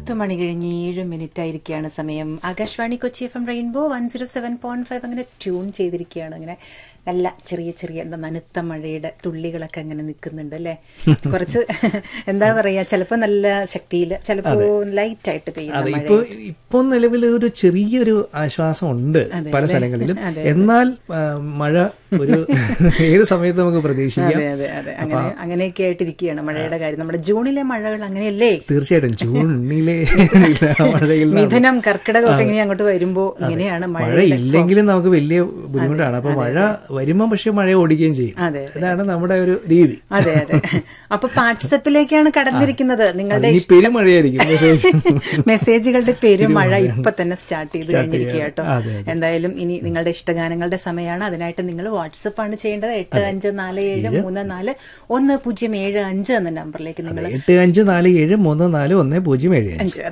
പത്ത് മണി കഴിഞ്ഞ് ഏഴ് മിനിറ്റ് ആയിരിക്കുകയാണ് സമയം Akashvani Kochi F M rainbow one zero seven point five അങ്ങനെ ട്യൂൺ ചെയ്തിരിക്കുകയാണ് അങ്ങനെ നല്ല ചെറിയ ചെറിയ എന്താ നനുത്ത മഴയുടെ തുള്ളികളൊക്കെ അങ്ങനെ നിൽക്കുന്നുണ്ട് അല്ലേ കുറച്ച് എന്താ പറയാ ചിലപ്പോ നല്ല ശക്തിയിൽ ചിലപ്പോ ലൈറ്റ് ആയിട്ട് പെയ്യുന്ന അതെ മഴ ഇപ്പൊ ഇപ്പൊ നിലവിൽ ഒരു ചെറിയൊരു ആശ്വാസം ഉണ്ട് പല സ്ഥലങ്ങളിലും എന്നാൽ ആ, മഴ ഒരു ഏത് സമയത്ത് നമുക്ക് പ്രതീക്ഷിക്കാം അതെ അതെ അതെ അങ്ങനെ അങ്ങനെയൊക്കെ ആയിട്ടിരിക്കുകയാണ് മഴയുടെ കാര്യം നമ്മുടെ ജൂണിലെ മഴകൾ അങ്ങനെയല്ലേ തീർച്ചയായിട്ടും ജൂണിലെ മഴയിൽ മിഥുനം കർക്കിടകം ഒക്കെ ഇങ്ങനെ അങ്ങോട്ട് വരുമ്പോ ഇങ്ങനെയാണ് മഴ മഴ ഇല്ലെങ്കിലും നമുക്ക് വലിയ ബുദ്ധിമുട്ടാണ് അപ്പൊ മഴ വരുമ്പോ പക്ഷെ മഴ ഓടിക്കുകയും ചെയ്യും അതെ ഇതാണ് നമ്മുടെ ഒരു രീതി അതെ അതെ അപ്പൊ വാട്സപ്പിലേക്കാണ് കടന്നിരിക്കുന്നത് നിങ്ങളുടെ ഇനി പെരുമഴയായിരിക്കും മെസ്സേജ് മെസ്സേജുകളുടെ പെരുമഴ ഇപ്പൊ തന്നെ സ്റ്റാർട്ട് ചെയ്ത് Start കഴിഞ്ഞിരിക്കുക ചെയ്യാം. കേട്ടോ അതെ, എന്തായാലും ഇനി നിങ്ങളുടെ ഇഷ്ടഗാനങ്ങളുടെ സമയമാണ് അതിനായിട്ട് നിങ്ങൾ വാട്സപ്പ് ആണ് ചെയ്യേണ്ടത് എട്ട് അഞ്ച് നാല് ഏഴ് മൂന്ന് നാല് ഒന്ന് പൂജ്യം ഏഴ് അഞ്ച് എന്ന നമ്പറിലേക്ക് നിങ്ങൾ എട്ട് അഞ്ച് നാല് ഏഴ് മൂന്ന് നാല് ഒന്ന് പൂജ്യം ഏഴ് അഞ്ച് അഞ്ച്